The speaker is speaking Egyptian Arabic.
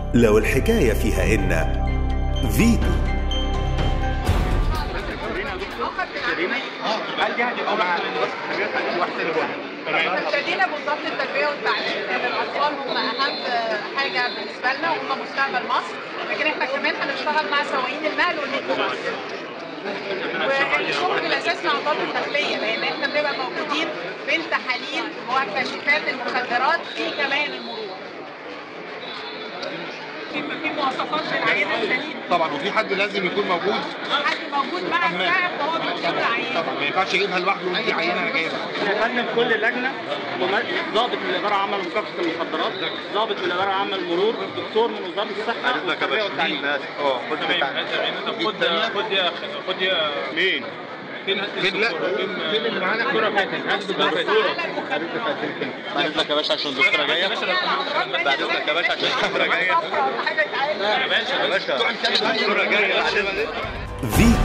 لو الحكاية فيها إن فيتو هل دي هتبقى مع ابتدينا بوزاره التربيه والتعليم ان الاطفال هم اهم حاجه بالنسبه لنا وهم مستقبل مصر لكن احنا كمان هنشتغل مع سواقين النقل والميكروباص والشغل بالاساس مع وزاره الداخليه لان احنا بنبقى موجودين في التحاليل وكشفات المخدرات في كمان المرور في في مواصفات للعينه السليمه طبعا وفي حد لازم يكون موجود حد موجود مع السائق وهو بيكتب العينه طبعا ما ينفعش يجيبها لوحده ودي عينه انا جايبها يا فندم كل لجنه مم- ضابط من الاداره العامه لمكافحه المخدرات ضابط من الاداره العامه للمرور دكتور من وزاره الصحه والتربيه والتعليم اه خد خد خد يا خد يا مين؟ فين فين لا فين اللي معانا كوره فاتت هات الدكتوره فاتت بعد اذنك يا باشا عشان الدكتوره جايه بعد اذنك يا باشا عشان الدكتوره جايه حاجه تعالى يا باشا يا باشا الدكتوره جايه فيتو